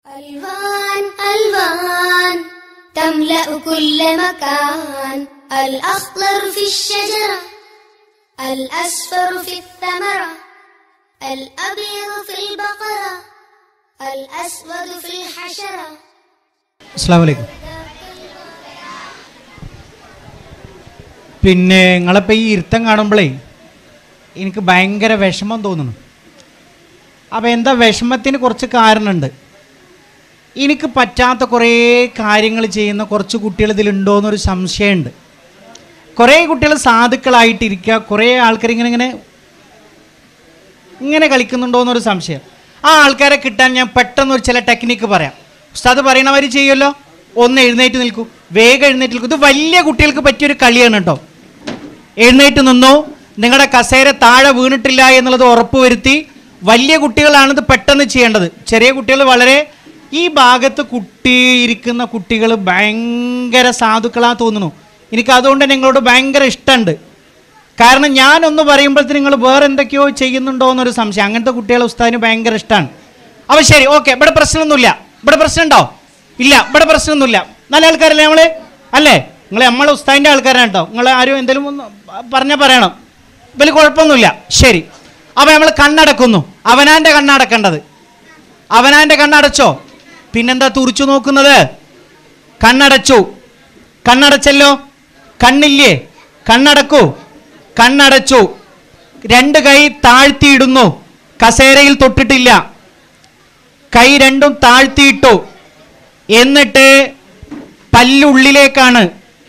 ألوان ألوان تملأ كل مكان الأخضر في الشجرة الأصفر في الثمرة الأبيض في البقرة الأسود في الحشرة അസ്സാം വലൈക്കും പിന്നെ നിങ്ങളിപ്പോൾ ഈ ഇരുത്തം കാണുമ്പോഴേ എനിക്ക് ഭയങ്കര വിഷമം തോന്നുന്നു അപ്പോൾ എന്താ വിഷമത്തിന് കുറച്ച് കാരണമുണ്ട് എനിക്ക് പറ്റാത്ത കുറേ കാര്യങ്ങൾ ചെയ്യുന്ന കുറച്ച് കുട്ടികൾ ഇതിലുണ്ടോ എന്നൊരു സംശയമുണ്ട് കുറേ കുട്ടികൾ സാധുക്കളായിട്ടിരിക്കുക കുറേ ആൾക്കാർ ഇങ്ങനെ ഇങ്ങനെ ഇങ്ങനെ കളിക്കുന്നുണ്ടോ എന്നൊരു സംശയം ആ ആൾക്കാരെ കിട്ടാൻ ഞാൻ പെട്ടെന്ന് ഒരു ചില ടെക്നിക്ക് പറയാം ഉസ്താദ് പറയണവർ ചെയ്യുമല്ലോ ഒന്ന് എഴുന്നേറ്റ് നിൽക്കൂ വേഗം എഴുന്നേറ്റ് നിൽക്കൂ ഇത് വലിയ കുട്ടികൾക്ക് പറ്റിയൊരു കളിയാണ് കേട്ടോ എഴുന്നേറ്റ് നിന്നു നിങ്ങളുടെ കസേര താഴെ വീണിട്ടില്ല എന്നുള്ളത് ഉറപ്പുവരുത്തി വലിയ കുട്ടികളാണിത് പെട്ടെന്ന് ചെയ്യേണ്ടത് ചെറിയ കുട്ടികൾ വളരെ ഈ ഭാഗത്ത് കുട്ടി ഇരിക്കുന്ന കുട്ടികൾ ഭയങ്കര സാധുക്കളാ തോന്നുന്നു എനിക്ക് അതുകൊണ്ട് നിങ്ങളോട് ഭയങ്കര ഇഷ്ടമുണ്ട് കാരണം ഞാനൊന്ന് പറയുമ്പോഴത്തേന് നിങ്ങൾ വേറെ എന്തൊക്കെയോ ചെയ്യുന്നുണ്ടോ എന്നൊരു സംശയം അങ്ങനത്തെ കുട്ടികളെ ഉസ്താദിന് ഭയങ്കര ഇഷ്ടമാണ് അപ്പോൾ ശരി ഓക്കെ ഇവിടെ പ്രശ്നമൊന്നുമില്ല ഇവിടെ പ്രശ്നമുണ്ടോ ഇല്ല ഇവിടെ പ്രശ്നമൊന്നുമില്ല നല്ല ആൾക്കാരല്ലേ നമ്മള് അല്ലേ നിങ്ങൾ നമ്മളെ ഉസ്താദിൻ്റെ ആൾക്കാരാണ് കേട്ടോ നിങ്ങൾ ആരും എന്തെങ്കിലും ഒന്ന് പറഞ്ഞാൽ പറയണം വലിയ കുഴപ്പമൊന്നുമില്ല ശരി അപ്പോൾ നമ്മൾ കണ്ണടക്കുന്നു അവനാൻ്റെ കണ്ണടക്കേണ്ടത് അവനാൻ്റെ കണ്ണടച്ചോ പിന്നെന്താ തുറിച്ചു നോക്കുന്നത് കണ്ണടച്ചു കണ്ണടച്ചല്ലോ കണ്ണില്ലേ കണ്ണടക്കൂ കണ്ണടച്ചു രണ്ട് കൈ താഴ്ത്തിയിടുന്നു കസേരയിൽ തൊട്ടിട്ടില്ല കൈ രണ്ടും താഴ്ത്തിയിട്ടു എന്നിട്ട് പല്ലുള്ളിലേക്കാണ്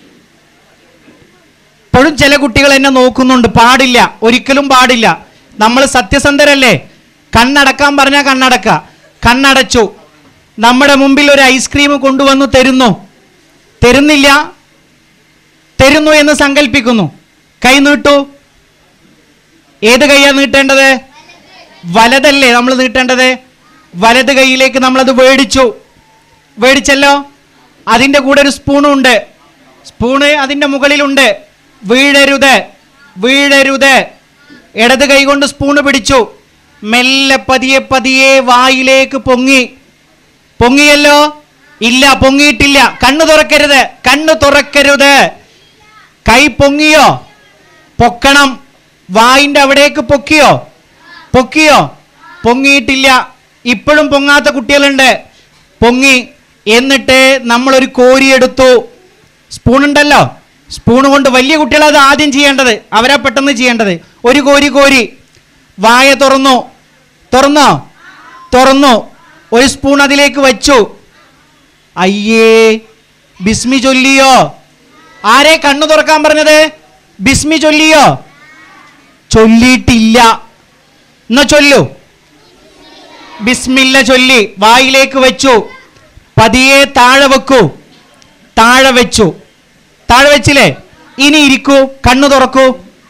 ഇപ്പോഴും ചില കുട്ടികൾ എന്നെ നോക്കുന്നുണ്ട് പാടില്ല ഒരിക്കലും പാടില്ല നമ്മൾ സത്യസന്ധരല്ലേ കണ്ണടക്കാൻ പറഞ്ഞാൽ കണ്ണടക്ക കണ്ണടച്ചു നമ്മുടെ മുമ്പിൽ ഒരു ഐസ്ക്രീം കൊണ്ടുവന്നു തരുന്നു തരുന്നില്ല തരുന്നു എന്ന് സങ്കല്പിക്കുന്നു കൈ നീട്ടു ഏത് കൈയാ നീട്ടേണ്ടത് വലതല്ലേ നമ്മൾ നീട്ടേണ്ടത് വലത് കൈയിലേക്ക് നമ്മളത് മേടിച്ചു മേടിച്ചല്ലോ അതിൻ്റെ കൂടെ ഒരു സ്പൂണും ഉണ്ട് സ്പൂണ് അതിൻ്റെ മുകളിലുണ്ട് വീഴരുത് വീഴരുത് ഇടത് കൈ കൊണ്ട് സ്പൂണ് പിടിച്ചു മെല്ലെ പതിയെ പതിയെ വായിലേക്ക് പൊങ്ങി പൊങ്ങിയല്ലോ ഇല്ല പൊങ്ങിയിട്ടില്ല കണ്ണു തുറക്കരുത് കണ്ണു തുറക്കരുത് കൈ പൊങ്ങിയോ പൊക്കണം വായിന്റെ അവിടേക്ക് പൊക്കിയോ പൊക്കിയോ പൊങ്ങിയിട്ടില്ല ഇപ്പോഴും പൊങ്ങാത്ത കുട്ടികളുണ്ട് പൊങ്ങി എന്നിട്ട് നമ്മളൊരു കോരിയെടുത്തു സ്പൂൺ ഉണ്ടല്ലോ സ്പൂൺ കൊണ്ട് വലിയ കുട്ടികൾ അത് ആദ്യം ചെയ്യേണ്ടത് അവരാ പെട്ടെന്ന് ചെയ്യേണ്ടത് ഒരു കോരി കോരി വായ തുറന്നു തുറന്നോ തുറന്നു ഒരു സ്പൂൺ അതിലേക്ക് വച്ചു അയ്യേ ബിസ്മി ചൊല്ലിയോ ആരെ കണ്ണു തുറക്കാൻ പറഞ്ഞത് ബിസ്മി ചൊല്ലിയോ ചൊല്ലിയിട്ടില്ല എന്നാ ചൊല്ലു ബിസ്മില്ല ചൊല്ലി വായിലേക്ക് വെച്ചു പതിയെ താഴെ വെക്കൂ താഴെ വെച്ചു താഴെ വെച്ചില്ലേ ഇനി ഇരിക്കൂ കണ്ണു തുറക്കൂ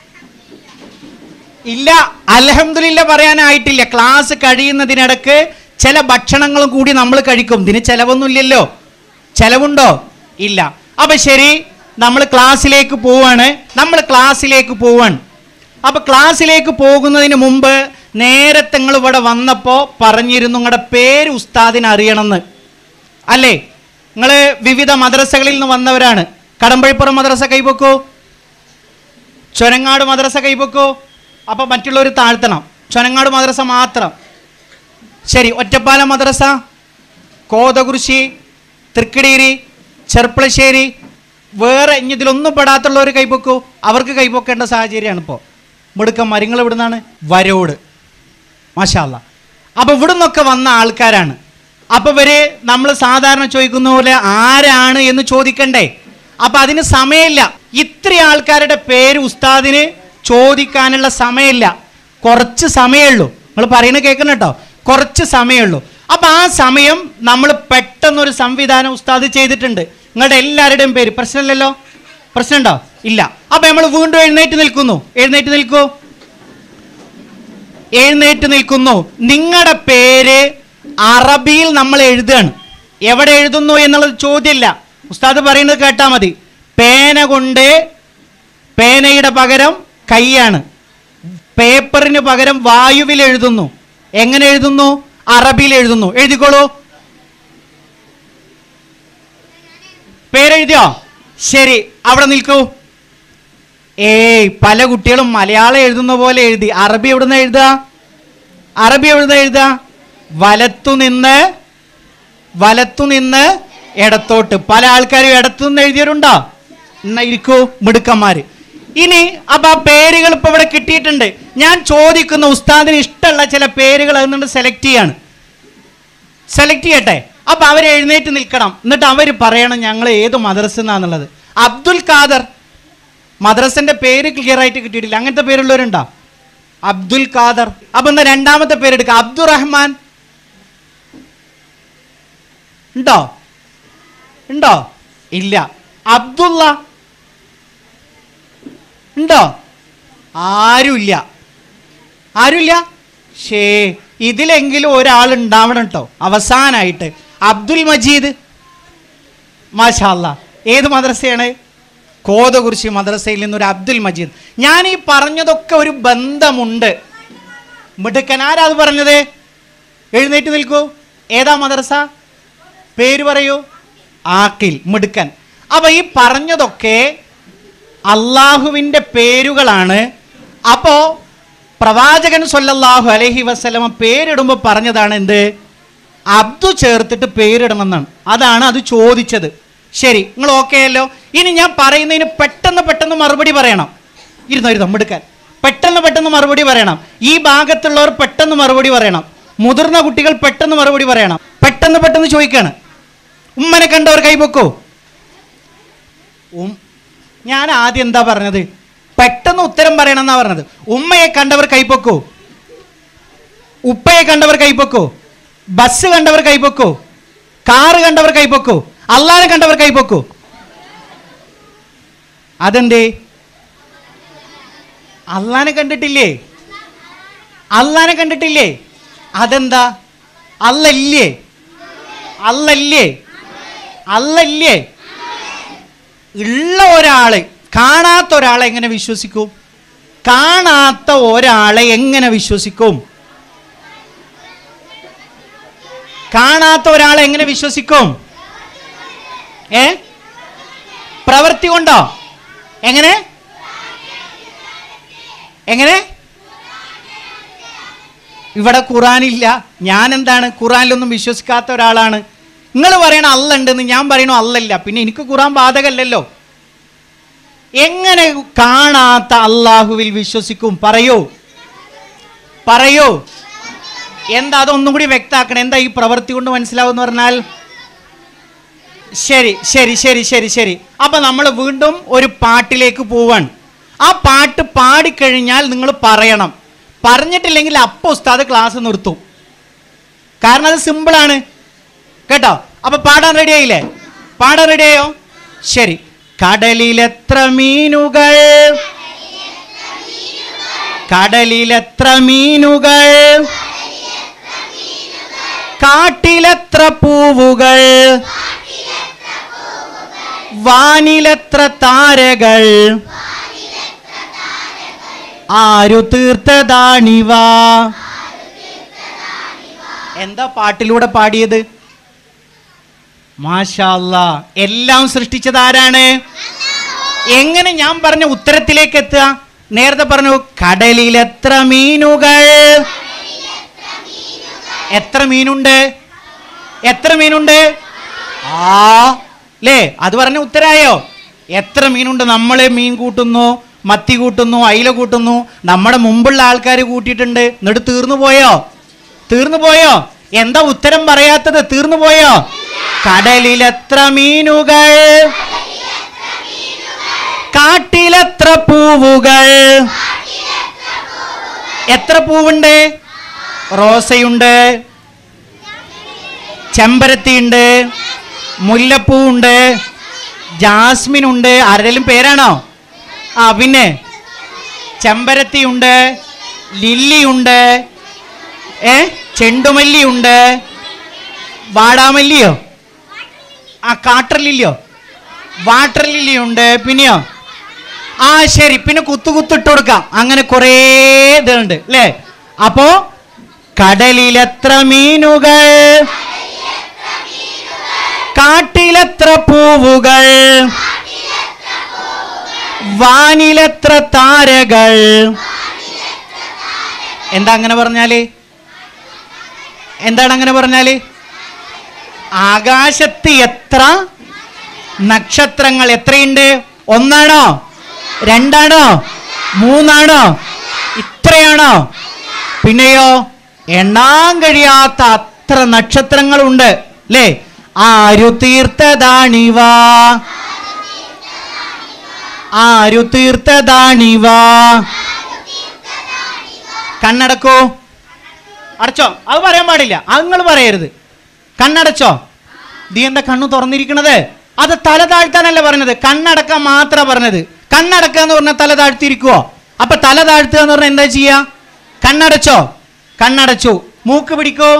ഇല്ല അലഹമില്ല പറയാനായിട്ടില്ല ക്ലാസ് കഴിയുന്നതിനിടക്ക് ചില ഭക്ഷണങ്ങളും കൂടി നമ്മൾ കഴിക്കും ഇതിന് ചെലവൊന്നുമില്ലല്ലോ ചെലവുണ്ടോ ഇല്ല അപ്പൊ ശരി നമ്മൾ ക്ലാസ്സിലേക്ക് പോവാണ് നമ്മൾ ക്ലാസ്സിലേക്ക് പോവാണ് അപ്പൊ ക്ലാസ്സിലേക്ക് പോകുന്നതിന് മുമ്പ് നേരത്തെ നിങ്ങൾ ഇവിടെ വന്നപ്പോൾ പറഞ്ഞിരുന്നു നിങ്ങളുടെ പേര് ഉസ്താദിന് അറിയണമെന്ന് അല്ലേ നിങ്ങൾ വിവിധ മദ്രസകളിൽ നിന്ന് വന്നവരാണ് കടമ്പഴിപ്പുറം മദ്രസ കൈപൊക്കോ ചൊരങ്ങാട് മദ്രസ കൈപൊക്കോ അപ്പോൾ മറ്റുള്ളവർ താഴ്ത്തണം ചൊരങ്ങാട് മദ്രസ മാത്രം ശരി ഒറ്റപ്പാലം മദ്രസ കോതകുറിശി തൃക്കടീരി ചെർപ്പളശ്ശേരി വേറെ ഇനി ഇതിലൊന്നും പെടാത്തുള്ളവർ കൈപ്പൊക്കൂ അവർക്ക് കൈപ്പൊക്കേണ്ട സാഹചര്യമാണ് ഇപ്പോൾ മിടുക്കം മരങ്ങൾ ഇവിടുന്നാണ് വരോട് മാഷാല്ല അപ്പോൾ ഇവിടുന്നൊക്കെ വന്ന ആൾക്കാരാണ് അപ്പോൾ ഇവര് നമ്മൾ സാധാരണ ചോദിക്കുന്ന പോലെ ആരാണ് എന്ന് ചോദിക്കണ്ടേ അപ്പം അതിന് സമയമില്ല ഇത്ര ആൾക്കാരുടെ പേര് ഉസ്താദിന് ചോദിക്കാനുള്ള സമയമില്ല കുറച്ച് സമയമുള്ളൂ നിങ്ങൾ പറയുന്നത് കേൾക്കണം കേട്ടോ കുറച്ച് സമയമുള്ളൂ അപ്പം ആ സമയം നമ്മൾ പെട്ടെന്നൊരു സംവിധാനം ഉസ്താദ് ചെയ്തിട്ടുണ്ട് നിങ്ങളുടെ എല്ലാവരുടെയും പേര് പ്രശ്നമില്ലല്ലോ പ്രശ്നമുണ്ടോ ഇല്ല അപ്പം നമ്മൾ വീണ്ടും എഴുന്നേറ്റ് നിൽക്കുന്നു എഴുന്നേറ്റ് നിൽക്കൂ എഴുന്നേറ്റ് നിൽക്കുന്നു നിങ്ങളുടെ പേര് അറബിയിൽ നമ്മൾ എഴുതുകയാണ് എവിടെ എഴുതുന്നു എന്നുള്ളത് ചോദ്യമില്ല ഉസ്താദ് പറയുന്നത് കേട്ടാൽ മതി പേന കൊണ്ട് പേനയുടെ പകരം കൈയാണ് പേപ്പറിന് പകരം വായുവിൽ എഴുതുന്നു എങ്ങനെ എഴുതുന്നു അറബിയിൽ എഴുതുന്നു എഴുതിക്കോളൂ പേരെഴുതിയോ ശരി അവിടെ നിൽക്കൂ ഏയ് പല കുട്ടികളും മലയാളം എഴുതുന്ന പോലെ എഴുതി അറബി എവിടുന്ന് എഴുതുക അറബി എവിടുന്ന് എഴുതുക വലത്തു നിന്ന് വലത്തു നിന്ന് ഇടത്തോട്ട് പല ആൾക്കാരും ഇടത്തു നിന്ന് എഴുതിയവരുണ്ടോ എന്നാ ഇരിക്കൂ മിടുക്കന്മാര് ഇനി അപ്പൊ ആ പേരുകൾ ഇപ്പൊ ഇവിടെ കിട്ടിയിട്ടുണ്ട് ഞാൻ ചോദിക്കുന്ന ഉസ്താദിന് ഇഷ്ടമുള്ള ചില പേരുകൾ അതുകൊണ്ട് സെലക്ട് ചെയ്യാണ് സെലക്ട് ചെയ്യട്ടെ അപ്പൊ അവർ എഴുന്നേറ്റ് നിൽക്കണം എന്നിട്ട് അവർ പറയണം ഞങ്ങൾ ഏത് മദ്രസ എന്നാന്നുള്ളത് അബ്ദുൽ ഖാദർ മദ്രസന്റെ പേര് ക്ലിയർ ആയിട്ട് കിട്ടിയിട്ടില്ല അങ്ങനത്തെ പേരുള്ളവരുണ്ടോ അബ്ദുൽ ഖാദർ അപ്പൊ എന്നാ രണ്ടാമത്തെ പേരെടുക്കുക അബ്ദുറഹ്മാൻ ഉണ്ടോ ഉണ്ടോ ഇല്ല അബ്ദുള്ള ഉണ്ടോ ആരുമില്ല ആരുമില്ല ഷേ ഇതിലെങ്കിലും ഒരാൾ ഉണ്ടാവണം കേട്ടോ അവസാനായിട്ട് അബ്ദുൽ മജീദ് മാഷാല്ല ഏത് മദ്രസയാണ് കോതകുറിശി മദ്രസയിൽ നിന്നൊരു അബ്ദുൽ മജീദ് ഞാൻ ഈ പറഞ്ഞതൊക്കെ ഒരു ബന്ധമുണ്ട് മിടുക്കൻ ആരാ അത് പറഞ്ഞത് എഴുന്നേറ്റ് നിൽക്കൂ ഏതാ മദ്രസ പേര് പറയൂ ആക്കിൽ മിടുക്കൻ അപ്പൊ ഈ പറഞ്ഞതൊക്കെ അള്ളാഹുവിൻ്റെ പേരുകളാണ് അപ്പോ പ്രവാചകൻ സല്ലല്ലാഹു അലൈഹി വസല്ലമ പേരിടുമ്പോൾ പറഞ്ഞതാണ് എന്ത് അബ്ദു ചേർത്തിട്ട് പേരിടണമെന്നാണ് അതാണ് അത് ചോദിച്ചത് ശരി നിങ്ങൾ ഓക്കെ അല്ലോ ഇനി ഞാൻ പറയുന്നതിന് പെട്ടെന്ന് പെട്ടെന്ന് മറുപടി പറയണം ഇരുന്നോ ഇരുന്നോ മിടുക്കാൻ പെട്ടെന്ന് പെട്ടെന്ന് മറുപടി പറയണം ഈ ഭാഗത്തുള്ളവർ പെട്ടെന്ന് മറുപടി പറയണം മുതിർന്ന കുട്ടികൾ പെട്ടെന്ന് മറുപടി പറയണം പെട്ടെന്ന് പെട്ടെന്ന് ചോദിക്കാണ് ഉമ്മനെ കണ്ടവർ കൈപൊക്കോ ഉം ഞാൻ ആദ്യം എന്താ പറഞ്ഞത് പെട്ടെന്ന് ഉത്തരം പറയണം എന്നാ പറഞ്ഞത് ഉമ്മയെ കണ്ടവർ കൈപ്പൊക്കോ ഉപ്പയെ കണ്ടവർ കൈപ്പൊക്കോ ബസ് കണ്ടവർ കൈപ്പൊക്കോ കാറ് കണ്ടവർ കൈപ്പൊക്കോ അള്ളാനെ കണ്ടവർ കൈപ്പൊക്കോ അതെന്തേ അള്ളാനെ കണ്ടിട്ടില്ലേ അള്ളാനെ കണ്ടിട്ടില്ലേ അതെന്താ അല്ലല്ലേ അല്ലല്ലേ അല്ലല്ലേ ഉള്ള ഒരാള് കാണാത്ത ഒരാളെ എങ്ങനെ വിശ്വസിക്കും കാണാത്ത ഒരാളെ എങ്ങനെ വിശ്വസിക്കും കാണാത്ത ഒരാളെ എങ്ങനെ വിശ്വസിക്കും ഏ പ്രവൃത്തി കൊണ്ടോ എങ്ങനെ എങ്ങനെ ഇവിടെ ഖുറാനില്ല ഞാൻ എന്താണ് ഖുറാനിലൊന്നും വിശ്വസിക്കാത്ത ഒരാളാണ് നിങ്ങൾ പറയണ അല്ല ഉണ്ടെന്ന് ഞാൻ പറയണു അല്ലല്ല പിന്നെ എനിക്ക് ഖുറാൻ ബാധകല്ലല്ലോ എങ്ങനെ കാണാത്ത അള്ളാഹുവിൽ വിശ്വസിക്കും പറയൂ പറയൂ എന്താ അതൊന്നും കൂടി വ്യക്താക്കണം എന്താ ഈ പ്രവൃത്തി കൊണ്ട് മനസ്സിലാവും എന്ന് പറഞ്ഞാൽ ശരി ശരി ശരി ശരി ശരി അപ്പൊ നമ്മൾ വീണ്ടും ഒരു പാട്ടിലേക്ക് പോവാണ് ആ പാട്ട് പാടിക്കഴിഞ്ഞാൽ നിങ്ങൾ പറയണം പറഞ്ഞിട്ടില്ലെങ്കിൽ അപ്പൊ ഉസ്താദ് ക്ലാസ് നിർത്തും കാരണം അത് സിമ്പിളാണ് കേട്ടോ അപ്പൊ പാടാൻ റെഡി ആയില്ലേ പാടാൻ റെഡി ആയോ ശരി കടലിലെത്ര മീനുകൾ കടലിലെത്ര മീനുകൾ കാട്ടിലെത്ര പൂവുകൾ വാനിലെത്ര താരകൾ ആരു തീർത്തതാണിവ എന്താ പാട്ടിലൂടെ പാടിയത് മാഷാല്ല എല്ലാം സൃഷ്ടിച്ചത് ആരാണ് എങ്ങനെ ഞാൻ പറഞ്ഞ ഉത്തരത്തിലേക്ക് എത്തുക നേരത്തെ പറഞ്ഞു കടലിൽ എത്ര മീനുകൾ എത്ര മീനുണ്ട് എത്ര മീനുണ്ട് ആ ലേ അത് പറഞ്ഞ ഉത്തരായോ എത്ര മീനുണ്ട് നമ്മൾ മീൻ കൂട്ടുന്നു മത്തി കൂട്ടുന്നു അയില കൂട്ടുന്നു നമ്മുടെ മുമ്പുള്ള ആൾക്കാർ കൂട്ടിയിട്ടുണ്ട് എന്നിട്ട് തീർന്നു പോയോ തീർന്നു പോയോ എന്താ ഉത്തരം പറയാത്തത് തീർന്നു പോയോ കടലിലെത്ര മീനുകൾ കാട്ടിലെത്ര പൂവുകൾ എത്ര പൂവുണ്ട് റോസയുണ്ട് ചെമ്പരത്തിയുണ്ട് മുല്ലപ്പൂവുണ്ട് ജാസ്മിൻ ഉണ്ട് ആരുടെയും പേരാണോ ആ പിന്നെ ചെമ്പരത്തിയുണ്ട് ലില്ലിയുണ്ട് ഏ ചെണ്ടുമല്ലിയുണ്ട് വാടാമല്ലിയോ ആ കാട്ടർ ലില്ലിയോ വാട്ടർ ലില്ലിയുണ്ട് പിന്നെയോ ആ ശരി പിന്നെ കുത്തു കുത്തിട്ട് കൊടുക്കാം അങ്ങനെ കുറേ ഇതുണ്ട് അല്ലേ അപ്പോ കടലിലെത്ര മീനുകൾ കാട്ടിൽ കാട്ടിലെത്ര പൂവുകൾ വാനിലെത്ര താരകൾ എന്താ അങ്ങനെ പറഞ്ഞാല് എന്താണ് അങ്ങനെ പറഞ്ഞാല് ആകാശത്ത് എത്ര നക്ഷത്രങ്ങൾ എത്രയുണ്ട് ഒന്നാണോ രണ്ടാണോ മൂന്നാണോ ഇത്രയാണോ പിന്നെയോ എണ്ണാൻ കഴിയാത്ത അത്ര നക്ഷത്രങ്ങളുണ്ട് അല്ലേ ആരു തീർത്തതാണിവ ആരു തീർത്തതാണിവ കണ്ണടക്കോ അടച്ചോ അത് പറയാൻ പാടില്ല അത് നിങ്ങൾ പറയരുത് കണ്ണടച്ചോ നീ എന്താ കണ്ണു തുറന്നിരിക്കണത് അത് തല താഴ്ത്താനല്ല പറഞ്ഞത് കണ്ണടക്കാൻ മാത്ര പറഞ്ഞത് കണ്ണടക്കുക എന്ന് പറഞ്ഞാൽ തല താഴ്ത്തിയിരിക്കുവോ അപ്പൊ തല താഴ്ത്തുക എന്ന് പറഞ്ഞാൽ എന്താ ചെയ്യാ കണ്ണടച്ചോ കണ്ണടച്ചു മൂക്ക് പിടിക്കോ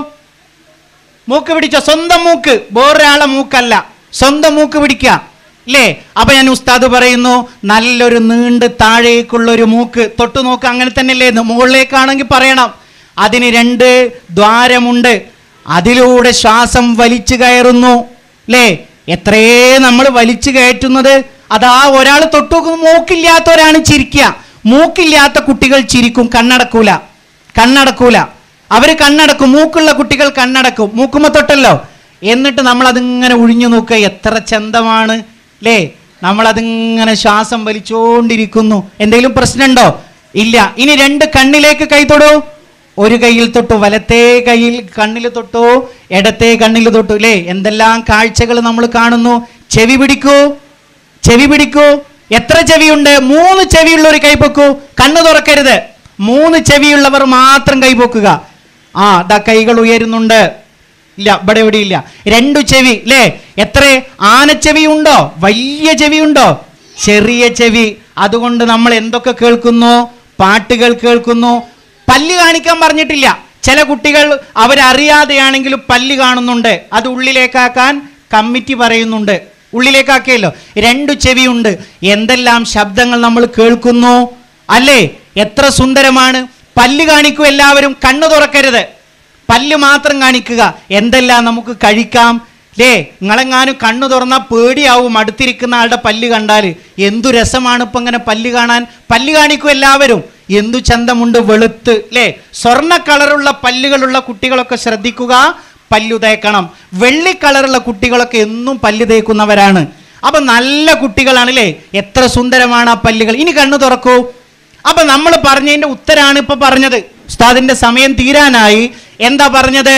മൂക്ക് പിടിച്ചോ സ്വന്തം മൂക്ക് വേറൊരാളെ മൂക്കല്ല സ്വന്തം മൂക്ക് പിടിക്കുക ഇല്ലേ അപ്പൊ ഞാൻ ഉസ്താദ് പറയുന്നു നല്ലൊരു നീണ്ട് താഴേക്കുള്ള ഒരു മൂക്ക് തൊട്ടു നോക്ക് അങ്ങനെ തന്നെയല്ലേ ഇത് മുകളിലേക്കാണെങ്കിൽ പറയണം അതിന് രണ്ട് ദ്വാരമുണ്ട് അതിലൂടെ ശ്വാസം വലിച്ചു കയറുന്നു അല്ലേ എത്രയേ നമ്മൾ വലിച്ചു കയറ്റുന്നത് അതാ ഒരാൾ തൊട്ടു നോക്കുമ്പോൾ മൂക്കില്ലാത്തവരാണ് ചിരിക്കുക മൂക്കില്ലാത്ത കുട്ടികൾ ചിരിക്കും കണ്ണടക്കൂല കണ്ണടക്കൂല അവര് കണ്ണടക്കും മൂക്കുള്ള കുട്ടികൾ കണ്ണടക്കും മൂക്കുമ്പോ തൊട്ടല്ലോ എന്നിട്ട് നമ്മൾ അതിങ്ങനെ ഒഴിഞ്ഞു നോക്കുക എത്ര ചന്തമാണ് അല്ലേ നമ്മൾ അതിങ്ങനെ ശ്വാസം വലിച്ചുകൊണ്ടിരിക്കുന്നു എന്തെങ്കിലും പ്രശ്നമുണ്ടോ ഇല്ല ഇനി രണ്ട് കണ്ണിലേക്ക് കൈ തൊടൂ ഒരു കയ്യിൽ തൊട്ടു വലത്തേ കയ്യിൽ കണ്ണിൽ തൊട്ടു ഇടത്തേ കണ്ണിൽ തൊട്ടു അല്ലേ എന്തെല്ലാം കാഴ്ചകൾ നമ്മൾ കാണുന്നു ചെവി പിടിക്കൂ ചെവി പിടിക്കൂ എത്ര ചെവിയുണ്ട് മൂന്ന് ചെവിയുള്ള ഒരു കൈ പൊക്കൂ കണ്ണു തുറക്കരുത് മൂന്ന് ചെവിയുള്ളവർ മാത്രം കൈ പൊക്കുക ആ ദാ കൈകൾ ഉയരുന്നുണ്ട് ഇല്ല ഇവിടെ എവിടെ ഇല്ല രണ്ടു ചെവി അല്ലേ എത്ര ആനച്ചെവി ഉണ്ടോ വലിയ ചെവി ഉണ്ടോ ചെറിയ ചെവി അതുകൊണ്ട് നമ്മൾ എന്തൊക്കെ കേൾക്കുന്നു പാട്ടുകൾ കേൾക്കുന്നു പല്ല് കാണിക്കാൻ പറഞ്ഞിട്ടില്ല ചില കുട്ടികൾ അവരറിയാതെയാണെങ്കിലും പല്ല് കാണുന്നുണ്ട് അത് ഉള്ളിലേക്കാക്കാൻ കമ്മിറ്റി പറയുന്നുണ്ട് ഉള്ളിലേക്കാക്കിയല്ലോ രണ്ടു ചെവിയുണ്ട് എന്തെല്ലാം ശബ്ദങ്ങൾ നമ്മൾ കേൾക്കുന്നു അല്ലേ എത്ര സുന്ദരമാണ് പല്ല് കാണിക്കൂ എല്ലാവരും കണ്ണു തുറക്കരുത് പല്ല് മാത്രം കാണിക്കുക എന്തെല്ലാം നമുക്ക് കഴിക്കാം ലേ നിങ്ങളെങ്ങാനും കണ്ണു തുറന്നാൽ പേടിയാവും അടുത്തിരിക്കുന്ന ആളുടെ പല്ല് കണ്ടാൽ എന്തു രസമാണ് ഇപ്പം ഇങ്ങനെ പല്ല് കാണാൻ പല്ല് കാണിക്കൂ എല്ലാവരും എന്തു ചന്തമുണ്ട് വെളുത്ത് ലേ സ്വർണ്ണ കളറുള്ള പല്ലുകളുള്ള കുട്ടികളൊക്കെ ശ്രദ്ധിക്കുക പല്ലു തേക്കണം വെള്ളി കളറുള്ള കുട്ടികളൊക്കെ എന്നും പല്ല് തേക്കുന്നവരാണ് അപ്പൊ നല്ല കുട്ടികളാണ് അല്ലേ എത്ര സുന്ദരമാണ് ആ പല്ലുകൾ ഇനി കണ്ണു തുറക്കൂ അപ്പൊ നമ്മൾ പറഞ്ഞതിന്റെ ഉത്തരാണ് ഇപ്പൊ പറഞ്ഞത് ഉസ്താദിന്റെ സമയം തീരാനായി എന്താ പറഞ്ഞത്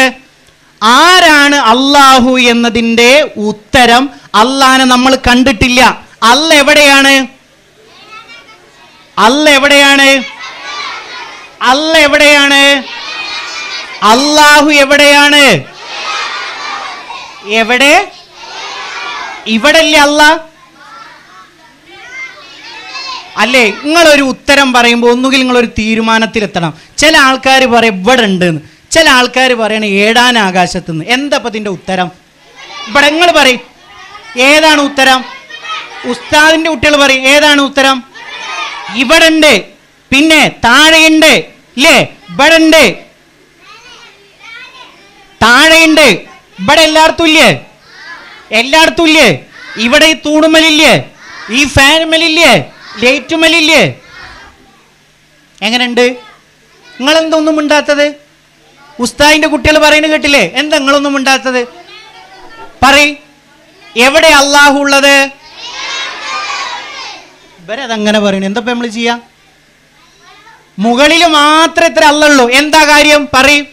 ആരാണ് അള്ളാഹു എന്നതിന്റെ ഉത്തരം അള്ളാനെ നമ്മൾ കണ്ടിട്ടില്ല അല്ല എവിടെയാണ് അല്ല എവിടെയാണ് അല്ല എവിടെയാണ് അള്ളാഹു എവിടെയാണ് എവിടെ ഇവിടല്ലേ അല്ല അല്ലേ നിങ്ങളൊരു ഉത്തരം പറയുമ്പോൾ ഒന്നുകിൽ നിങ്ങളൊരു തീരുമാനത്തിലെത്തണം ചില ആൾക്കാർ പറയും ഇവിടെ ഉണ്ട് എന്ന് ചില ആൾക്കാർ പറയണ ഏഴാൻ ആകാശത്ത് നിന്ന് എന്താ ഇപ്പൊ ഇതിന്റെ ഉത്തരം ഇവിടെ നിങ്ങൾ പറയും ഏതാണ് ഉത്തരം ഉസ്താദിന്റെ കുട്ടികൾ പറയും ഏതാണ് ഉത്തരം ഇവിടെ ഉണ്ട് പിന്നെ താഴെയുണ്ട് ഇല്ലേ ഇവിടെ ഉണ്ട് താഴെയുണ്ട് ഇവിടെ എല്ലായിടത്തും ഇല്ലേ എല്ലായിടത്തും ഇല്ലേ ഇവിടെ ഈ തൂണുമലില്ലേ ഈ ഫാനുമലില്ലേ ലൈറ്റുമലില്ലേ എങ്ങനെയുണ്ട് നിങ്ങൾ എന്തൊന്നും ഉണ്ടാത്തത് ഉസ്താദിന്റെ കുട്ടികൾ പറയുന്നത് കേട്ടില്ലേ എന്താ നിങ്ങളൊന്നും ഉണ്ടാത്തത് പറയ് എവിടെ അള്ളാഹു ഉള്ളത് ഇവരതങ്ങനെ പറയണു എന്താ നമ്മൾ ചെയ്യാ മുകളിൽ മാത്രം ഇത്ര അല്ലുള്ളൂ എന്താ കാര്യം പറയും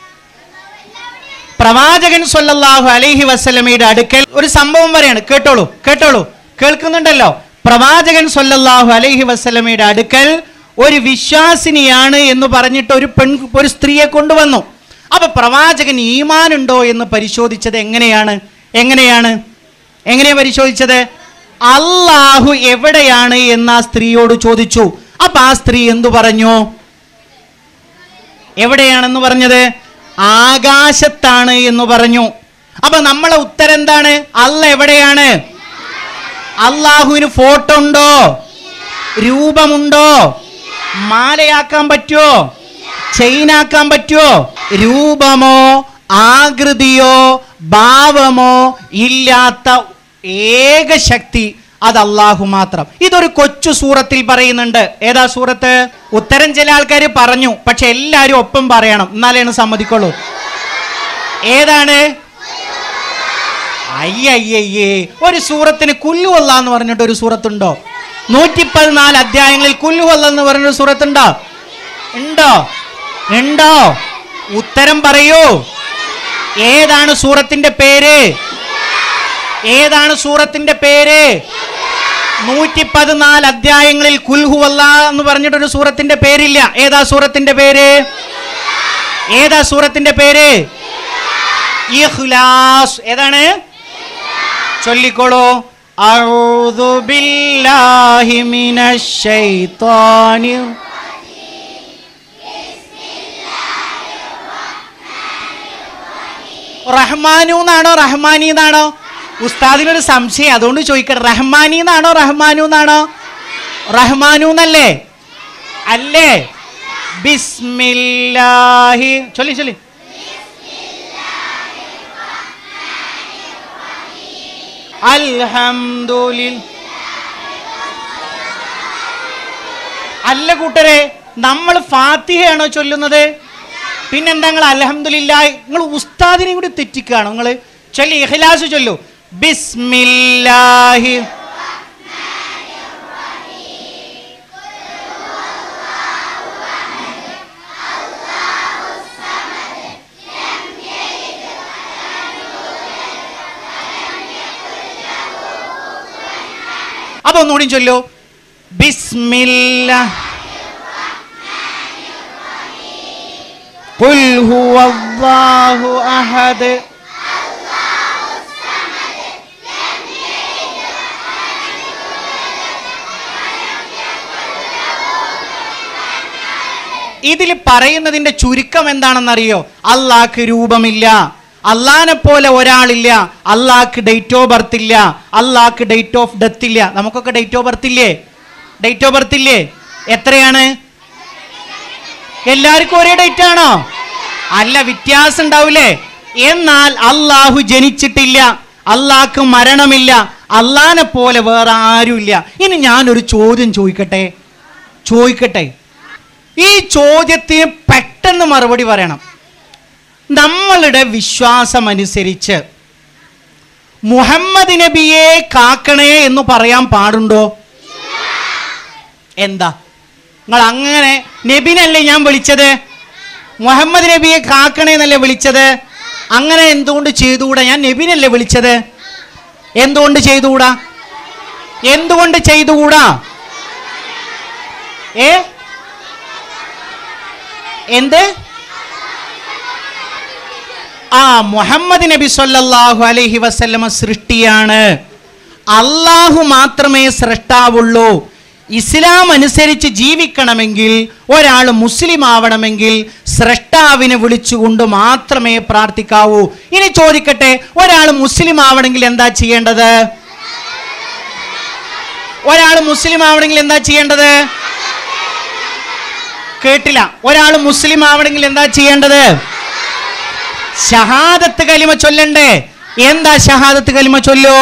പ്രവാചകൻ സല്ലല്ലാഹു അലൈഹി വസല്ലമയുടെ അടുക്കൽ ഒരു സംഭവം പറയാണ് കേട്ടോളൂ കേട്ടോളൂ കേൾക്കുന്നുണ്ടല്ലോ പ്രവാചകൻ സല്ലല്ലാഹു അലൈഹി വസല്ലമയുടെ അടുക്കൽ ഒരു വിശ്വാസിനിയാണ് എന്ന് പറഞ്ഞിട്ട് ഒരു പെൺ ഒരു സ്ത്രീയെ കൊണ്ടുവന്നു അപ്പൊ പ്രവാചകൻ ഈമാൻ ഉണ്ടോ എന്ന് പരിശോധിച്ചത് എങ്ങനെയാണ് എങ്ങനെയാണ് എങ്ങനെയാ പരിശോധിച്ചത് അള്ളാഹു എവിടെയാണ് എന്ന് ആ സ്ത്രീയോട് ചോദിച്ചു അപ്പൊ ആ സ്ത്രീ എന്തു പറഞ്ഞു എവിടെയാണെന്ന് പറഞ്ഞത് ആകാശത്താണ് എന്ന് പറഞ്ഞു അപ്പൊ നമ്മളെ ഉത്തരം എന്താണ് അല്ല എവിടെയാണ് അള്ളാഹുവിന് ഫോട്ടോ ഉണ്ടോ രൂപമുണ്ടോ മാലയാക്കാൻ പറ്റുമോ ചെയിനാക്കാൻ പറ്റുമോ രൂപമോ ആകൃതിയോ ഭാവമോ ഇല്ലാത്ത ഏക ശക്തി അത് അള്ളാഹു മാത്രം ഇതൊരു കൊച്ചു സൂറത്തിൽ പറയുന്നുണ്ട് ഏതാ സൂറത്ത് ഉത്തരം ചില ആൾക്കാർ പറഞ്ഞു പക്ഷെ എല്ലാവരും ഒപ്പം പറയണം എന്നാലാണ് സമ്മതിക്കുള്ളൂ ഏതാണ് അയ്യയ്യേ ഒരു സൂറത്തിന് കുല്ലുവല്ല എന്ന് പറഞ്ഞിട്ട് ഒരു സൂറത്തുണ്ടോ നൂറ്റി പതിനാല് അധ്യായങ്ങളിൽ കുല്ലുവല്ല എന്ന് പറഞ്ഞൊരു സൂറത്തുണ്ടോ ഉണ്ടോ ഉണ്ടോ ഉത്തരം പറയൂ ഏതാണ് സൂറത്തിന്റെ പേര് ഏതാണ് സൂറത്തിന്റെ പേര് നൂറ്റി പതിനാല് അധ്യായങ്ങളിൽ കുൽഹുവല്ല എന്ന് പറഞ്ഞിട്ടൊരു സൂറത്തിന്റെ പേരില്ല ഏതാ സൂറത്തിന്റെ പേര് ഏതാ സൂറത്തിന്റെ പേര് ഇഖ്ലാസ് ഏതാണ് ചൊല്ലിക്കോളൂ അഊദു ബില്ലാഹി മിനശ് ശൈത്വാനിർ റഹ്മാനു എന്നാണോ റഹ്മാനി എന്നാണോ ഉസ്താദിനൊരു സംശയം അതുകൊണ്ട് ചോദിക്കട്ടെ റഹ്മാനി എന്നാണോ റഹ്മാനു എന്നാണോ റഹ്മാനു എന്നല്ലേ അല്ലേ ബിസ്മില്ലാഹി ചൊല്ലി ചൊല്ലി അൽഹംദുലിൽ അല്ല കൂട്ടരെ നമ്മൾ ഫാത്തിഹയാണോ ചൊല്ലുന്നത് പിന്നെന്താ നിങ്ങൾ അലഹമില്ല നിങ്ങൾ ഉസ്താദിനെ കൂടി തെറ്റിക്കുകയാണോ നിങ്ങൾ ചൊല്ലി ഇഖ്ലാസ് ചൊല്ലു ബിസ്മില്ലാഹി അപ്പൊ ഒന്നുകൂടി ചൊല്ലു ബിസ്മില്ല قل هو الله أحد ഇതിൽ പറയുന്നതിന്റെ ചുരുക്കം എന്താണെന്നറിയോ അള്ളാഹ്ക്ക് രൂപമില്ല അള്ളാനെ പോലെ ഒരാളില്ല അള്ളാഹ്ക്ക് ഡേറ്റ് ഓഫ് ബർത്ത് ഇല്ല അള്ളാഹ്ക്ക് ഡേറ്റ് ഓഫ് ഡെത്ത് ഇല്ല നമുക്കൊക്കെ ഡേറ്റ് ഓഫ് ബർത്ത് ഇല്ലേ ഡേറ്റ് ഓഫ് ബർത്ത് ഇല്ലേ എത്രയാണ് എല്ലാവർക്കും ഒരേ ഡേറ്റ് ആണോ അല്ല വ്യത്യാസം ഉണ്ടാവില്ലേ എന്നാൽ അള്ളാഹു ജനിച്ചിട്ടില്ല അള്ളാഹ്ക്ക് മരണമില്ല അള്ളാനെ പോലെ വേറെ ആരുമില്ല ഇനി ഞാനൊരു ചോദ്യം ചോദിക്കട്ടെ ചോദിക്കട്ടെ ഈ ചോദ്യത്തിന് പെട്ടെന്ന് മറുപടി പറയണം നമ്മളുടെ വിശ്വാസമനുസരിച്ച് മുഹമ്മദ് നബിയെ കാക്കണേ എന്ന് പറയാൻ പാടുണ്ടോ എന്താ നിങ്ങൾ അങ്ങനെ നബിനല്ലേ ഞാൻ വിളിച്ചത് മുഹമ്മദ് നബിയെ കാക്കണേ എന്നല്ലേ വിളിച്ചത് അങ്ങനെ എന്തുകൊണ്ട് ചെയ്തുകൂടാ ഞാൻ നബിനല്ലേ വിളിച്ചത് എന്തുകൊണ്ട് ചെയ്തുകൂടാ എന്തുകൊണ്ട് ചെയ്തുകൂടാ ഏ എന്ത് ആ മുഹമ്മദ് നബി സല്ലല്ലാഹു അലൈഹി വസല്ലമ സൃഷ്ടിയാണ് അള്ളാഹു മാത്രമേ സൃഷ്ടാവുള്ളൂ ഇസ്ലാം അനുസരിച്ച് ജീവിക്കണമെങ്കിൽ ഒരാൾ മുസ്ലിം ആവണമെങ്കിൽ സൃഷ്ടാവിനെ വിളിച്ചുകൊണ്ട് മാത്രമേ പ്രാർത്ഥിക്കാവൂ ഇനി ചോദിക്കട്ടെ ഒരാൾ മുസ്ലിം ആവണമെങ്കിൽ എന്താ ചെയ്യേണ്ടത് ഒരാൾ മുസ്ലിം ആവണമെങ്കിൽ എന്താ ചെയ്യേണ്ടത് കേട്ടില്ല ഒരാൾ മുസ്ലിം ആവണമെങ്കിൽ എന്താ ചെയ്യേണ്ടത് ഷഹാദത്ത് കലിമ ചൊല്ലണ്ടേ എന്താ ഷഹാദത്ത് കലിമ ചൊല്ലോ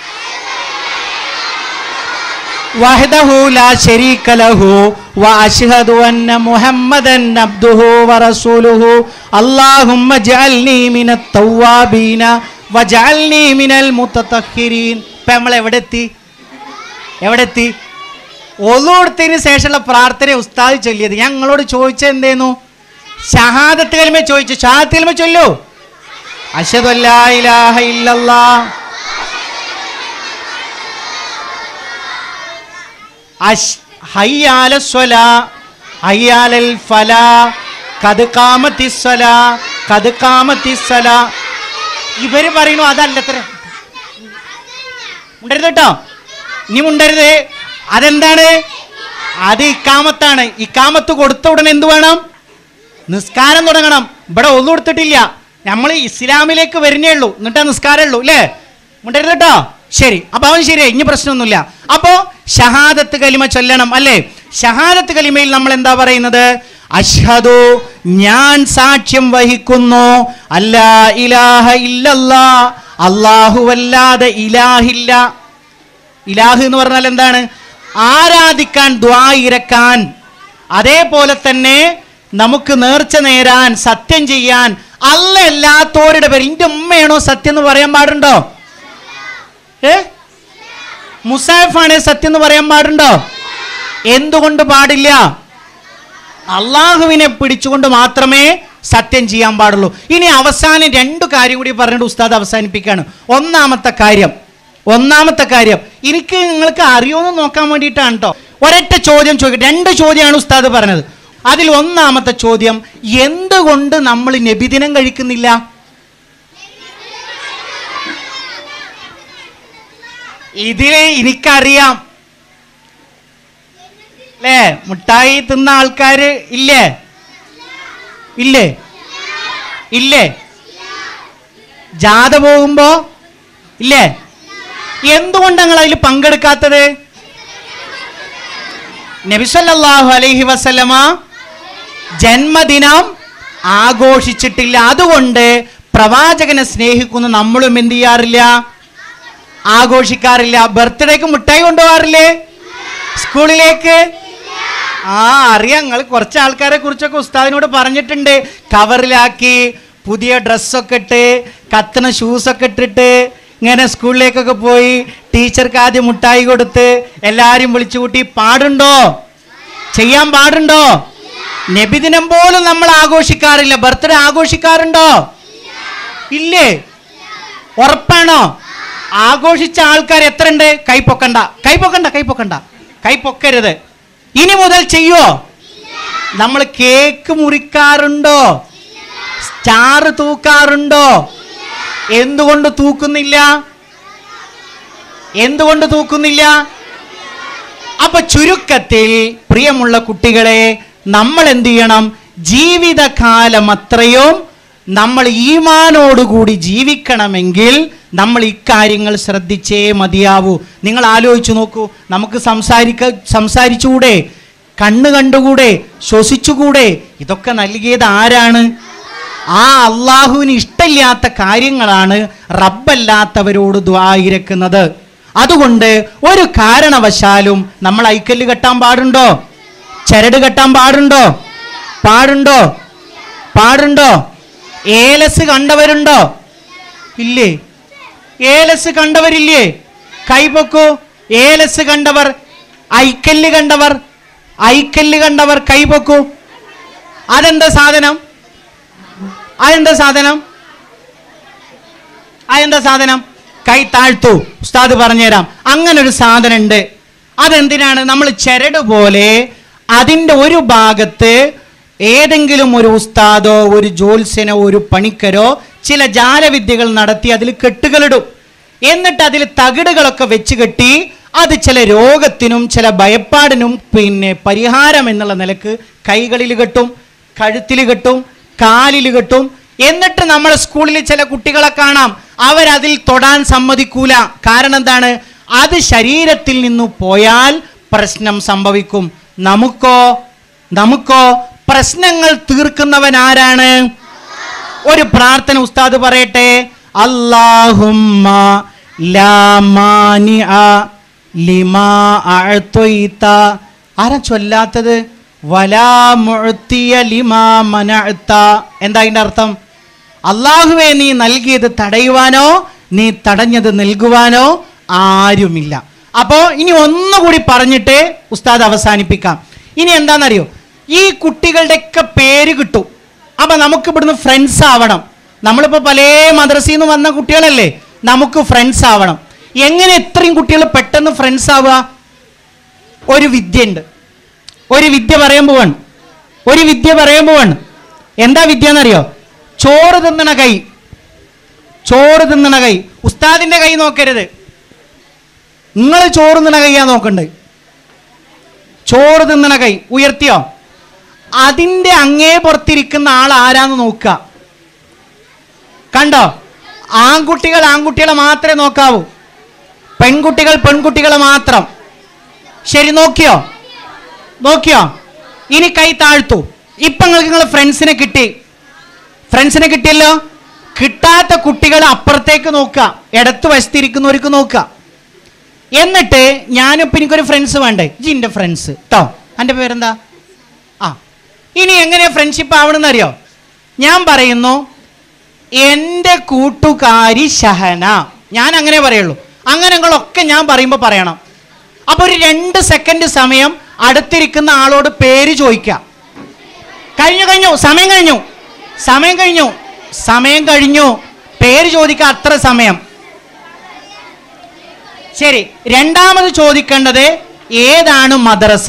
വഹദഹു ലാ ശരീക ലഹു വഅശ്ഹദു അന്ന മുഹമ്മദൻ അബ്ദുഹു വറസൂലുഹു അല്ലാഹുമ്മ ജഅൽനി മിനത് തവ്വാബീന വജഅൽനി മിനൽ മുത്തതഹിരീൻ ഇപ്പൊ നമ്മൾ എവിടെ എത്തി എവിടെ എത്തി ഒന്നുകൊടുത്തതിന് ശേഷമുള്ള പ്രാർത്ഥന ഉസ്താദ് ചൊല്ലിയത് ഞാൻ നിങ്ങളോട് ചോദിച്ചത് എന്തേന്നു ഷഹാദത്ത് കലിമ ചോദിച്ചു ഷഹാദത്ത് കലിമ ചൊല്ലു അഷദു അല്ലാ ഇലാഹ ഇല്ലല്ലാ അഷ് ഹയ്യാല സ്വലാ ഹയ്യാലൽ ഫലാ കത് കാമത്തി സ്വലാ കത് കാമത്തി സ്വലാ ഇവര് പറയുന്നു അതല്ലത്ര മുണ്ടരുത് കേട്ടോ ഇനി മുണ്ടരുത് അതെന്താണ് അത് ഇക്കാമത്താണ് ഇക്കാമത്ത് കൊടുത്ത ഉടനെ എന്ത് വേണം നിസ്കാരം തുടങ്ങണം ഇവിടെ ഒന്നും കൊടുത്തിട്ടില്ല നമ്മൾ ഇസ്ലാമിലേക്ക് വരുന്നേ ഉള്ളൂ എന്നിട്ടാ നിസ്കാരം ഉള്ളൂ അല്ലേ മുണ്ടരുത് കേട്ടോ ശരി അപ്പൊ അവൻ ശരിയായി ഇനി പ്രശ്നമൊന്നുമില്ല അപ്പോ ഷഹാദത്ത് കലിമ ചൊല്ലണം അല്ലേ ഷഹാദത്ത് കലിമയിൽ നമ്മൾ എന്താ പറയുന്നത് അഷ്ഹദു ഞാൻ സാക്ഷ്യം വഹിക്കുന്നു അല്ലാ ഇലാഹ ഇല്ലല്ലാ അല്ലാഹുവല്ലാതെ ഇലാഹില്ല ഇലാഹ് എന്ന് പറഞ്ഞാൽ എന്താണ് ആരാധിക്കാൻ ദ്വാ ഇരക്കാൻ അതേപോലെ തന്നെ നമുക്ക് നേർച്ച നേരാൻ സത്യം ചെയ്യാൻ അല്ല അല്ലാത്തവരുടെ പേര് എൻ്റെ ഉമ്മയാണോ സത്യം എന്ന് പറയാൻ പാടുണ്ടോ ഏ മുസാഫാണേ സത്യം എന്ന് പറയാൻ പാടുണ്ടോ എന്തുകൊണ്ട് പാടില്ല അള്ളാഹുവിനെ പിടിച്ചുകൊണ്ട് മാത്രമേ സത്യം ചെയ്യാൻ പാടുള്ളൂ ഇനി അവസാനം രണ്ടു കാര്യം കൂടി പറഞ്ഞിട്ട് ഉസ്താദ് അവസാനിപ്പിക്കുകയാണ് ഒന്നാമത്തെ കാര്യം ഒന്നാമത്തെ കാര്യം എനിക്ക് നിങ്ങൾക്ക് അറിയുമെന്ന് നോക്കാൻ വേണ്ടിയിട്ടാണ് കേട്ടോ ഒരൊറ്റ ചോദ്യം ചോദിക്കട്ടെ രണ്ട് ചോദ്യമാണ് ഉസ്താദ് പറഞ്ഞത് അതിൽ ഒന്നാമത്തെ ചോദ്യം എന്തുകൊണ്ട് നമ്മൾ നബിദിനം കഴിക്കുന്നില്ല ഇതിൽ എനിക്കറിയാം അല്ലേ മുട്ടായി തിന്ന ആൾക്കാര് ഇല്ലേ ഇല്ലേ ഇല്ലേ ജാഥ പോകുമ്പോ ഇല്ലേ എന്തുകൊണ്ട് ഞങ്ങൾ അതിൽ പങ്കെടുക്കാത്തത് നബിസല്ലാഹു അലൈഹി വസല്ലമ ജന്മദിനം ആഘോഷിച്ചിട്ടില്ല അതുകൊണ്ട് പ്രവാചകനെ സ്നേഹിക്കുന്ന നമ്മളും എന്ത് ചെയ്യാറില്ല ആഘോഷിക്കാറില്ല ബർത്ത്ഡേക്ക് മിഠായി കൊണ്ടുപോകാറില്ലേ സ്കൂളിലേക്ക് ആ അറിയാം നിങ്ങൾ കുറച്ച് ആൾക്കാരെ കുറിച്ചൊക്കെ ഉസ്താദിനോട് പറഞ്ഞിട്ടുണ്ട് കവറിലാക്കി പുതിയ ഡ്രസ്സൊക്കെ ഇട്ട് കത്തുന്ന ഷൂസൊക്കെ ഇട്ടിട്ട് ഇങ്ങനെ സ്കൂളിലേക്കൊക്കെ പോയി ടീച്ചർക്ക് ആദ്യം മുട്ടായി കൊടുത്ത് എല്ലാവരും വിളിച്ചു കൂട്ടി പാടുണ്ടോ ചെയ്യാൻ പാടുണ്ടോ നബിദിനം പോലും നമ്മൾ ആഘോഷിക്കാറില്ല ബർത്ത്ഡേ ആഘോഷിക്കാറുണ്ടോ ഇല്ലേ ഉറപ്പാണോ ആഘോഷിച്ച ആൾക്കാർ എത്ര ഉണ്ട് കൈ പൊക്കണ്ട കൈ പൊക്കണ്ട കൈ പൊക്കണ്ട കൈ പൊക്കരുത് ഇനി മുതൽ ചെയ്യോ നമ്മൾ കേക്ക് മുറിക്കാറുണ്ടോ സ്റ്റാർ തൂക്കാറുണ്ടോ എന്തുകൊണ്ട് തൂക്കുന്നില്ല എന്തുകൊണ്ട് തൂക്കുന്നില്ല അപ്പൊ ചുരുക്കത്തിൽ പ്രിയമുള്ള കുട്ടികളെ നമ്മൾ എന്ത് ചെയ്യണം ജീവിതകാലം അത്രയും നമ്മൾ ഈമാനോടുകൂടി ജീവിക്കണമെങ്കിൽ നമ്മൾ ഇക്കാര്യങ്ങൾ ശ്രദ്ധിച്ചേ മതിയാവൂ നിങ്ങൾ ആലോചിച്ചു നോക്കൂ നമുക്ക് സംസാരിക്ക സംസാരിച്ചുകൂടെ കണ്ണ് കണ്ടുകൂടെ ശ്വസിച്ചുകൂടെ ഇതൊക്കെ നൽകിയത് ആരാണ് ആ അള്ളാഹുവിന് ഇഷ്ടമില്ലാത്ത കാര്യങ്ങളാണ് റബ്ബല്ലാത്തവരോട് ദ്വായിരക്കുന്നത് അതുകൊണ്ട് ഒരു കാരണവശാലും നമ്മൾ ഐക്കല്ല് കെട്ടാൻ പാടുണ്ടോ ചരട് കെട്ടാൻ പാടുണ്ടോ പാടുണ്ടോ പാടുണ്ടോ ഏലസ് കണ്ടവരുണ്ടോ ഇല്ലേ ഏലസ് കണ്ടവരില്ലേ കൈപൊക്കൂ ഏലസ് കണ്ടവർ ഐക്കല്ല് കണ്ടവർ ഐക്കല്ല് കണ്ടവർ കൈപൊക്കൂ അതെന്താ സാധനം അതെന്താ സാധനം അതെന്താ സാധനം കൈ താഴ്ത്തു ഉസ്താദ് പറഞ്ഞുതരാം അങ്ങനെ ഒരു സാധനം ഉണ്ട് അതെന്തിനാണ് നമ്മൾ ചരട് പോലെ അതിൻ്റെ ഒരു ഭാഗത്ത് ഏതെങ്കിലും ഒരു ഉസ്താദോ ഒരു ജോത്സ്യനോ ഒരു പണിക്കരോ ചില ജാലവിദ്യകൾ നടത്തി അതിൽ കെട്ടുകളിടും എന്നിട്ട് അതിൽ തകിടുകളൊക്കെ വെച്ച് കെട്ടി അത് ചില രോഗത്തിനും ചില ഭയപ്പാടിനും പിന്നെ പരിഹാരം എന്നുള്ള നിലക്ക് കൈകളിൽ കെട്ടും കഴുത്തിൽ കെട്ടും കാലിൽ കെട്ടും എന്നിട്ട് നമ്മളെ സ്കൂളിൽ ചില കുട്ടികളെ കാണാം അവരതിൽ തൊടാൻ സമ്മതിക്കൂല കാരണം എന്താണ് അത് ശരീരത്തിൽ നിന്ന് പോയാൽ പ്രശ്നം സംഭവിക്കും നമുക്കോ നമുക്കോ പ്രശ്നങ്ങൾ തീർക്കുന്നവൻ ആരാണ് ഒരു പ്രാർത്ഥന ഉസ്താദ് പറയട്ടെ അല്ലാഹുമ്മ ലാ മാനിഅ ലിമാ അഅ്തൈത ആരാ ചൊല്ലാത്തത് വലാ മുഅ്തിയ ലിമാ മനഅ്ത എന്താ അതിന്റെ അർത്ഥം അള്ളാഹുവെ നീ നൽകിയത് തടയുവാനോ നീ തടഞ്ഞത് നൽകുവാനോ ആരുമില്ല അപ്പോ ഇനി ഒന്നുകൂടി പറഞ്ഞിട്ട് ഉസ്താദ് അവസാനിപ്പിക്കാം ഇനി എന്താണെന്നറിയോ ഈ കുട്ടികളുടെയൊക്കെ പേര് കിട്ടും അപ്പൊ നമുക്ക് ഇവിടുന്ന് ഫ്രണ്ട്സ് ആവണം നമ്മളിപ്പോ പല മദ്രസയിൽ നിന്ന് വന്ന കുട്ടികളല്ലേ നമുക്ക് ഫ്രണ്ട്സ് ആവണം എങ്ങനെ ഇത്രയും കുട്ടികൾ പെട്ടെന്ന് ഫ്രണ്ട്സ് ആവുക ഒരു വിദ്യ ഉണ്ട് ഒരു വിദ്യ പറയാൻ പോവാണ് ഒരു വിദ്യ പറയാൻ പോവാണ് എന്താ വിദ്യ എന്നറിയോ ചോറ് തിന്നണ കൈ ചോറ് തിന്നണ കൈ ഉസ്താദിന്റെ കൈ നോക്കരുത് നിങ്ങൾ ചോറ് തിന്നണ കൈയാ നോക്കണ്ടേ ചോറ് തിന്നണ കൈ ഉയർത്തിയോ അതിന്റെ അങ്ങേ പുറത്തിരിക്കുന്ന ആൾ ആരാന്ന് നോക്കുക കണ്ടോ ആൺകുട്ടികൾ ആൺകുട്ടികളെ മാത്രമേ നോക്കാവൂ പെൺകുട്ടികൾ പെൺകുട്ടികളെ മാത്രം ശരി നോക്കിയോ നോക്കിയോ ഇനി കൈ താഴ്ത്തു ഇപ്പൊ നിങ്ങൾക്ക് നിങ്ങളെ ഫ്രണ്ട്സിനെ കിട്ടി ഫ്രണ്ട്സിനെ കിട്ടിയല്ലോ കിട്ടാത്ത കുട്ടികൾ അപ്പുറത്തേക്ക് നോക്കുക ഇടത്ത് വശത്തിരിക്കുന്നവർക്ക് നോക്കുക എന്നിട്ട് ഞാനിപ്പോൾ എനിക്കൊരു ഫ്രണ്ട്സ് വേണ്ടേ ജിൻ്റെ ഫ്രണ്ട്സ് കേട്ടോ എൻ്റെ പേരെന്താ ആ ഇനി എങ്ങനെയാ ഫ്രണ്ട്ഷിപ്പ് ആവണമെന്ന് അറിയോ ഞാൻ പറയുന്നു എൻ്റെ കൂട്ടുകാരി ഷഹന ഞാൻ അങ്ങനെ പറയുള്ളൂ അങ്ങനെകളൊക്കെ ഞാൻ പറയുമ്പോൾ പറയണം അപ്പോൾ ഒരു രണ്ട് സെക്കൻഡ് സമയം അടുത്തിരിക്കുന്ന ആളോട് പേര് ചോദിക്കാം കഴിഞ്ഞു കഴിഞ്ഞു സമയം കഴിഞ്ഞു സമയം കഴിഞ്ഞു സമയം കഴിഞ്ഞു പേര് ചോദിക്കുക അത്ര സമയം ശരി രണ്ടാമത് ചോദിക്കേണ്ടത് ഏതാണ് മദ്രസ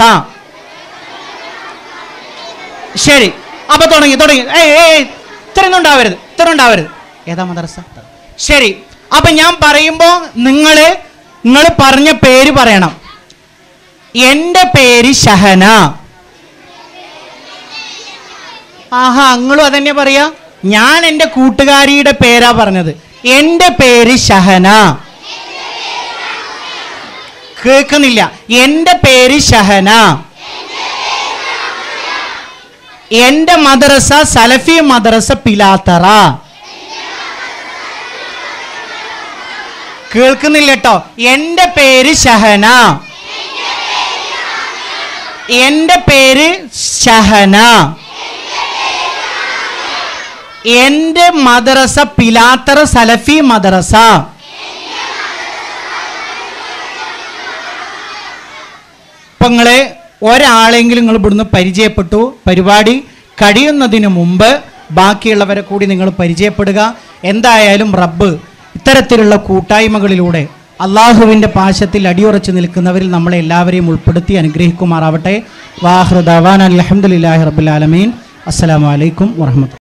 ശരി അപ്പൊ തുടങ്ങി തുടങ്ങി ഏയ് ഏയ് ഇത്രയൊന്നും ഉണ്ടാവരുത് ഇത്ര ഉണ്ടാവരുത് ഏതാ മദ്രസ ശരി അപ്പൊ ഞാൻ പറയുമ്പോ നിങ്ങള് നിങ്ങൾ പറഞ്ഞ പേര് പറയണം എന്റെ പേര് ഷഹന ആഹാ അങ്ങളും അതന്നെ പറയാ ഞാൻ എൻ്റെ കൂട്ടുകാരിയുടെ പേരാ പറഞ്ഞത് എൻ്റെ പേര് ഷഹന കേൾക്കുന്നില്ല എൻ്റെ പേര് ഷഹന എൻ്റെ മദ്രസ സലഫി മദ്രസ പിലാത്തറ കേൾക്കുന്നില്ല കേട്ടോ എൻ്റെ പേര് ഷഹന എൻ്റെ പേര് ഷഹന എൻ്റെ മദ്രസ പിലാത്തറ സലഫി മദ്രസ ഇപ്പൊ നിങ്ങള് ഒരാളെങ്കിലും നിങ്ങൾ ഇവിടുന്ന് പരിചയപ്പെട്ടു പരിപാടി കഴിയുന്നതിന് മുമ്പ് ബാക്കിയുള്ളവരെ കൂടി നിങ്ങൾ പരിചയപ്പെടുക എന്തായാലും റബ്ബ് ഇത്തരത്തിലുള്ള കൂട്ടായ്മകളിലൂടെ അള്ളാഹുവിൻ്റെ പാശത്തിൽ അടിയുറച്ചു നിൽക്കുന്നവരിൽ നമ്മളെ എല്ലാവരെയും ഉൾപ്പെടുത്തി അനുഗ്രഹിക്കുമാറാവട്ടെ വാഹൃദാൻ അലഹമുല്ലാഹി റബുലാലമീൻ അസ്സലാമലൈക്കും വറഹമത്ത്